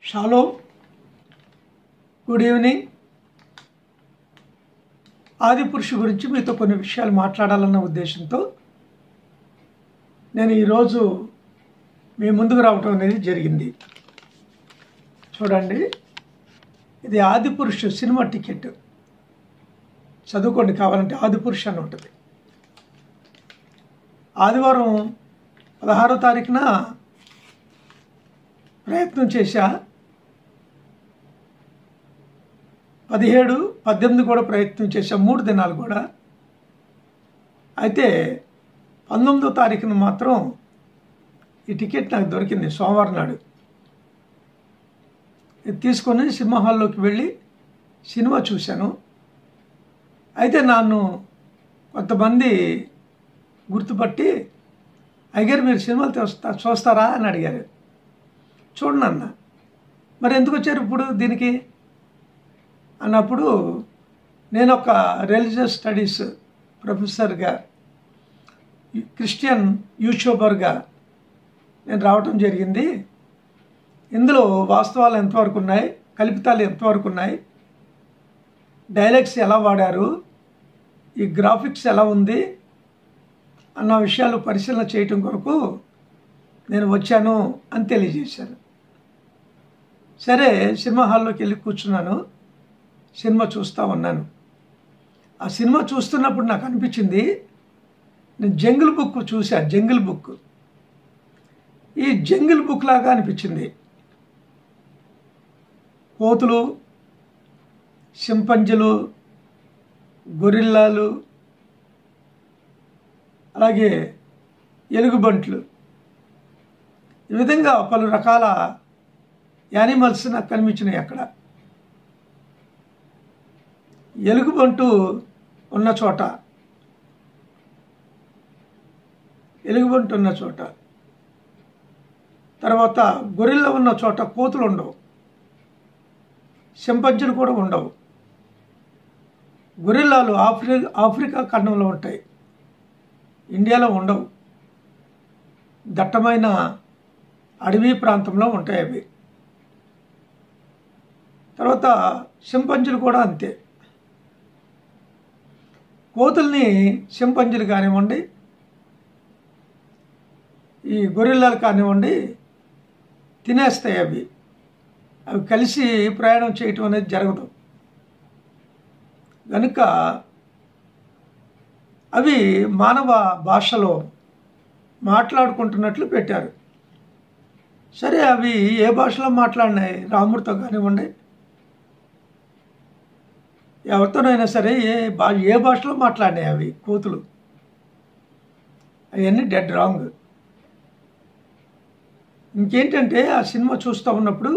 shallow good evening ఆది పురుషు గురించి మీతో కొన్ని విషయాలు మాట్లాడాలన్న ఉద్దేశంతో నేను ఈరోజు మీ ముందుకు రావటం అనేది జరిగింది చూడండి ఇది ఆది పురుషు సినిమా టికెట్ చదువుకోండి కావాలంటే ఆది పురుషు అని ఉంటుంది ఆదివారం పదహారో తారీఖున ప్రయత్నం చేశా పదిహేడు పద్దెనిమిది కూడా ప్రయత్నం చేశా మూడు దినాలు కూడా అయితే పంతొమ్మిదో తారీఖున మాత్రం ఈ టికెట్ నాకు దొరికింది సోమవారం నాడు ఇది తీసుకొని సినిమా హాల్లోకి వెళ్ళి సినిమా చూశాను అయితే నన్ను కొంతమంది గుర్తుపట్టి అయ్యారు మీరు సినిమాలు చూస్తా చూస్తారా అని అడిగారు చూడండి అన్న మరి ఎందుకు వచ్చారు ఇప్పుడు దీనికి అన్నప్పుడు నేను ఒక రిలీజియస్ స్టడీస్ ప్రొఫెసర్గా క్రిస్టియన్ యూట్యూబర్గా నేను రావటం జరిగింది ఇందులో వాస్తవాలు ఎంతవరకు ఉన్నాయి కల్పితాలు ఎంతవరకు ఉన్నాయి డైలాగ్స్ ఎలా వాడారు ఈ గ్రాఫిక్స్ ఎలా ఉంది అన్న విషయాలు పరిశీలన చేయటం కొరకు నేను వచ్చాను అని తెలియజేశాను సరే సినిమా హాల్లోకి వెళ్ళి కూర్చున్నాను సినిమా చూస్తూ ఉన్నాను ఆ సినిమా చూస్తున్నప్పుడు నాకు అనిపించింది నేను జంగిల్ బుక్ చూసా జంగిల్ బుక్ ఈ జంగిల్ బుక్ లాగా అనిపించింది కోతులు సింపంజులు గొరిల్లాలు అలాగే ఎలుగుబంట్లు ఈ విధంగా పలు రకాల యానిమల్స్ నాకు కనిపించినాయి అక్కడ ఎలుగుబంటు ఉన్న చోట ఎలుగుబంటు ఉన్న చోట తర్వాత గొరిల్ల ఉన్న చోట కోతులు ఉండవు సింపంచులు కూడా ఉండవు గొరిల్లాలు ఆఫ్రి ఆఫ్రికా ఖండంలో ఉంటాయి ఇండియాలో ఉండవు దట్టమైన అడవి ప్రాంతంలో ఉంటాయి అవి తర్వాత సింపంజులు కూడా అంతే కోతుల్ని సింపంజులు కానివ్వండి ఈ గొరిల్లాలు కానివ్వండి తినేస్తాయి అవి అవి కలిసి ప్రయాణం చేయటం అనేది జరగదు కనుక అవి మానవ భాషలో మాట్లాడుకుంటున్నట్లు పెట్టారు సరే అవి ఏ భాషలో మాట్లాడినాయి రాముడితో కానివ్వండి ఎవరితోనైనా సరే ఏ భా ఏ భాషలో మాట్లాడినాయి అవి కోతులు అవన్నీ డెడ్ రాంగ్ ఇంకేంటంటే ఆ సినిమా చూస్తూ ఉన్నప్పుడు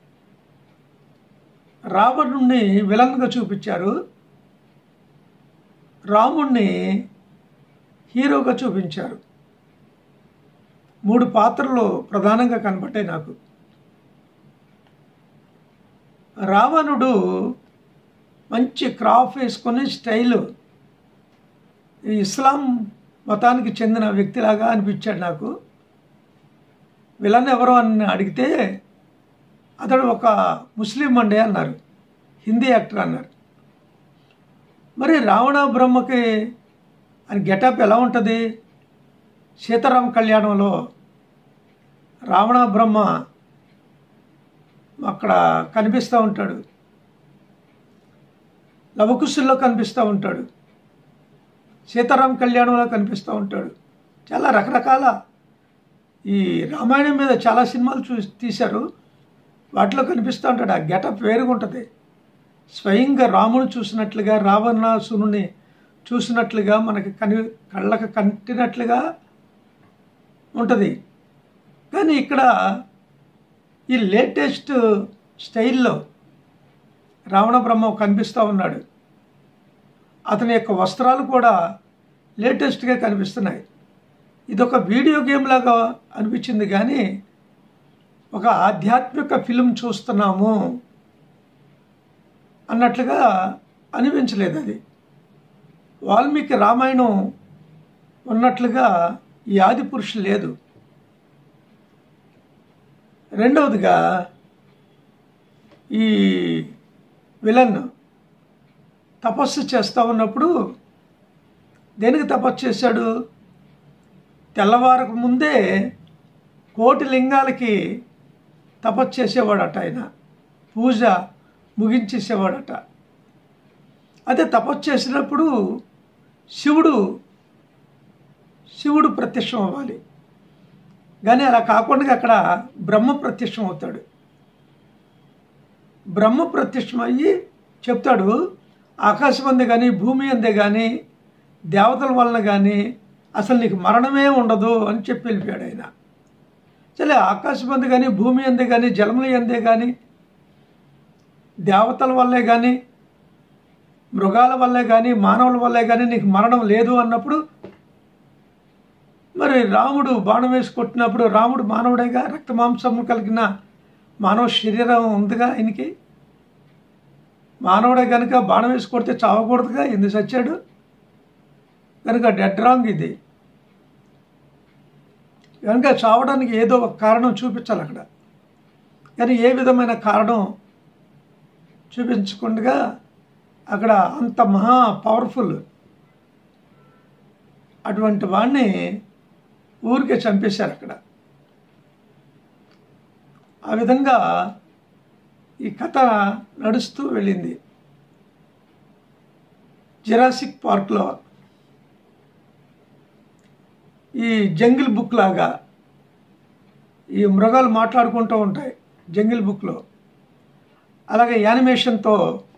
రావణుణ్ణి విలన్గా చూపించారు రాముణ్ణి హీరోగా చూపించారు మూడు పాత్రలు ప్రధానంగా కనబడ్డాయి నాకు రావణుడు మంచి క్రాఫ్ వేసుకొని స్టైలు ఈ ఇస్లాం మతానికి చెందిన వ్యక్తిలాగా అనిపించాడు నాకు విలన్ ఎవరు అని అడిగితే అతడు ఒక ముస్లిం అండి అన్నారు హిందీ యాక్టర్ అన్నారు మరి రావణ బ్రహ్మకి అని గెటప్ ఎలా ఉంటుంది సీతారామ కళ్యాణంలో రావణ బ్రహ్మ అక్కడ కనిపిస్తూ ఉంటాడు లవకుశుల్లో కనిపిస్తూ ఉంటాడు సీతారామ కళ్యాణంలో కనిపిస్తూ ఉంటాడు చాలా రకరకాల ఈ రామాయణం మీద చాలా సినిమాలు చూ తీశారు వాటిలో కనిపిస్తూ ఉంటాడు ఆ గెటప్ వేరుగా ఉంటుంది స్వయంగా రాముడు చూసినట్లుగా రావణాసురుని చూసినట్లుగా మనకి కని కళ్ళకు కంటినట్లుగా ఉంటుంది కానీ ఇక్కడ ఈ లేటెస్ట్ స్టైల్లో రావణ బ్రహ్మ కనిపిస్తూ ఉన్నాడు అతని యొక్క వస్త్రాలు కూడా లేటెస్ట్గా కనిపిస్తున్నాయి ఇదొక వీడియో గేమ్ లాగా అనిపించింది కానీ ఒక ఆధ్యాత్మిక ఫిలిం చూస్తున్నాము అన్నట్లుగా అనిపించలేదు అది వాల్మీకి రామాయణం ఉన్నట్లుగా ఈ ఆది పురుషులు లేదు రెండవదిగా ఈ విలన్ తపస్సు చేస్తూ ఉన్నప్పుడు దేనికి తపస్సు చేశాడు తెల్లవారకు ముందే కోటి లింగాలకి తపస్సు చేసేవాడట ఆయన పూజ ముగించేసేవాడట అదే తపస్సు చేసినప్పుడు శివుడు శివుడు ప్రత్యక్షం అవ్వాలి కానీ అలా కాకుండా అక్కడ బ్రహ్మ ప్రత్యక్షం అవుతాడు బ్రహ్మ ప్రత్యక్షం అయ్యి చెప్తాడు ఆకాశం అందే కానీ భూమి అందే కానీ దేవతల వలన కానీ అసలు నీకు మరణమే ఉండదు అని చెప్పి వెళ్ళిపోయాడు ఆయన సరే ఆకాశం అందే కానీ భూమి అందే కానీ జలములు అందే కానీ దేవతల వల్లే కానీ మృగాల వల్లే కానీ మానవుల వల్లే కానీ నీకు మరణం లేదు అన్నప్పుడు మరి రాముడు బాణం వేసి కొట్టినప్పుడు రాముడు మానవుడేగా రక్తమాంసము కలిగిన మానవ శరీరం ఉందిగా ఆయనకి మానవుడే కనుక బాణం వేసి కొడితే చావకూడదుగా ఎందుకు చచ్చాడు కనుక డెడ్ రాంగ్ ఇది కనుక చావడానికి ఏదో ఒక కారణం చూపించాలి అక్కడ కానీ ఏ విధమైన కారణం చూపించకుండా అక్కడ అంత మహా పవర్ఫుల్ అటువంటి వాడిని ఊరికే చంపేశారు అక్కడ ఆ విధంగా ఈ కథ నడుస్తూ వెళ్ళింది జెరాసిక్ పార్క్లో ఈ జంగిల్ బుక్ లాగా ఈ మృగాలు మాట్లాడుకుంటూ ఉంటాయి జంగిల్ బుక్లో అలాగే యానిమేషన్తో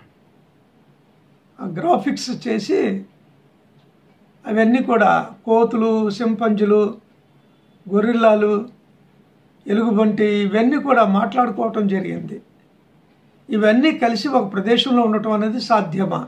గ్రాఫిక్స్ చేసి అవన్నీ కూడా కోతులు సింపంజులు గొరిల్లాలు ఎలుగుబంటి ఇవన్నీ కూడా మాట్లాడుకోవటం జరిగింది ఇవన్నీ కలిసి ఒక ప్రదేశంలో ఉండటం అనేది సాధ్యమా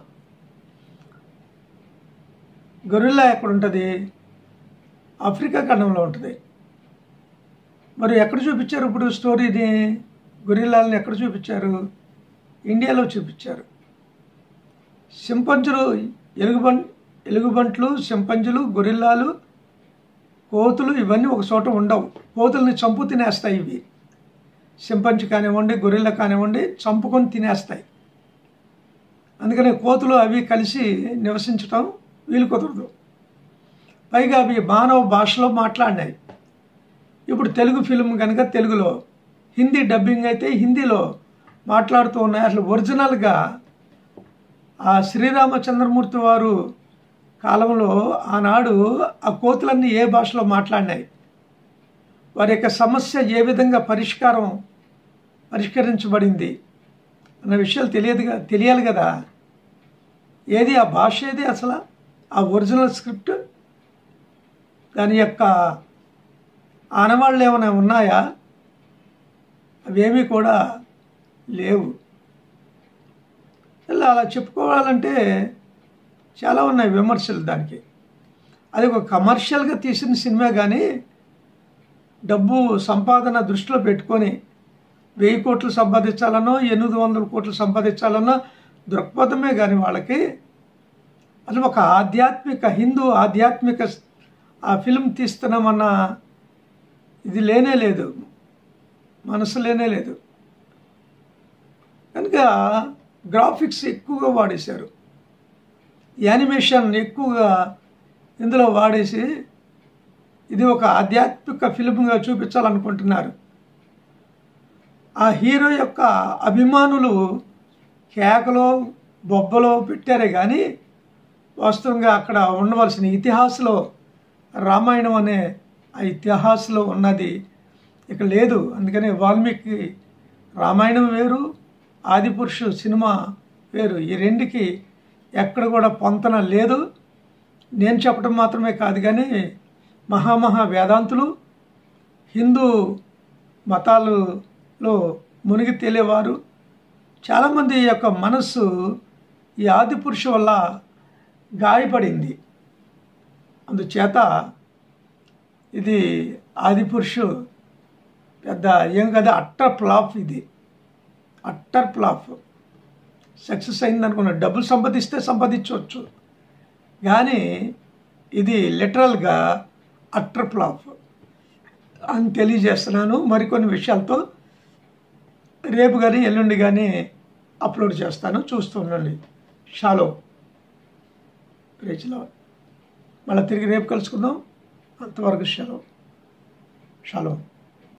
గొరిల్లా ఎక్కడ ఉంటుంది ఆఫ్రికా ఖండంలో ఉంటుంది మరి ఎక్కడ చూపించారు ఇప్పుడు స్టోరీని గొరిల్లాలని ఎక్కడ చూపించారు ఇండియాలో చూపించారు సింపంజులు ఎలుగుబం ఎలుగుబంట్లు సింపంజులు గొరిల్లాలు కోతులు ఇవన్నీ ఒక చోట ఉండవు కోతుల్ని చంపు తినేస్తాయి ఇవి సింపంచి కానివ్వండి గొరిల్ల కానివ్వండి చంపుకొని తినేస్తాయి అందుకని కోతులు అవి కలిసి నివసించటం వీలు కుదరదు పైగా అవి మానవ భాషలో మాట్లాడినాయి ఇప్పుడు తెలుగు ఫిల్మ్ కనుక తెలుగులో హిందీ డబ్బింగ్ అయితే హిందీలో మాట్లాడుతూ ఉన్నాయి అసలు ఒరిజినల్గా ఆ శ్రీరామచంద్రమూర్తి వారు కాలంలో ఆనాడు ఆ కోతులన్నీ ఏ భాషలో మాట్లాడినాయి వారి యొక్క సమస్య ఏ విధంగా పరిష్కారం పరిష్కరించబడింది అన్న విషయాలు తెలియదుగా తెలియాలి కదా ఏది ఆ భాష ఏది అసలు ఆ ఒరిజినల్ స్క్రిప్ట్ దాని యొక్క ఆనవాళ్ళు ఏమైనా ఉన్నాయా అవేమీ కూడా లేవు ఇలా అలా చెప్పుకోవాలంటే చాలా ఉన్నాయి విమర్శలు దానికి అది ఒక కమర్షియల్గా తీసిన సినిమా కానీ డబ్బు సంపాదన దృష్టిలో పెట్టుకొని వెయ్యి కోట్లు సంపాదించాలనో ఎనిమిది వందల కోట్లు సంపాదించాలనో దృక్పథమే కానీ వాళ్ళకి అసలు ఒక ఆధ్యాత్మిక హిందూ ఆధ్యాత్మిక ఆ ఫిల్మ్ తీస్తున్నామన్న ఇది లేనే లేదు మనసు లేనే లేదు కనుక గ్రాఫిక్స్ ఎక్కువగా వాడేశారు యానిమేషన్ ఎక్కువగా ఇందులో వాడేసి ఇది ఒక ఆధ్యాత్మిక ఫిల్మ్గా చూపించాలనుకుంటున్నారు ఆ హీరో యొక్క అభిమానులు కేకలో బొబ్బలో పెట్టారే కానీ వాస్తవంగా అక్కడ ఉండవలసిన ఇతిహాసలో రామాయణం అనే ఆ ఇతిహాసలో ఉన్నది ఇక లేదు అందుకని వాల్మీకి రామాయణం వేరు ఆదిపురుషు సినిమా వేరు ఈ రెండుకి ఎక్కడ కూడా పొంతన లేదు నేను చెప్పడం మాత్రమే కాదు కానీ మహామహా వేదాంతులు హిందూ మతాలలో మునిగి తేలేవారు చాలామంది యొక్క మనస్సు ఈ ఆదిపురుషు వల్ల గాయపడింది అందుచేత ఇది ఆదిపురుషు పెద్ద ఏం కదా అట్టర్ ఫ్లాప్ ఇది అట్టర్ ఫ్లాప్ సక్సెస్ అయింది అనుకున్నా డబ్బులు సంపాదిస్తే సంపాదించవచ్చు కానీ ఇది లిటరల్గా అట్టర్ ఫ్లాప్ అని తెలియజేస్తున్నాను మరికొన్ని విషయాలతో రేపు కానీ ఎల్లుండి కానీ అప్లోడ్ చేస్తాను చూస్తూ ఉండండి షాలో ప్రేజ్లో మళ్ళీ తిరిగి రేపు కలుసుకుందాం అంతవరకు షలో షాలో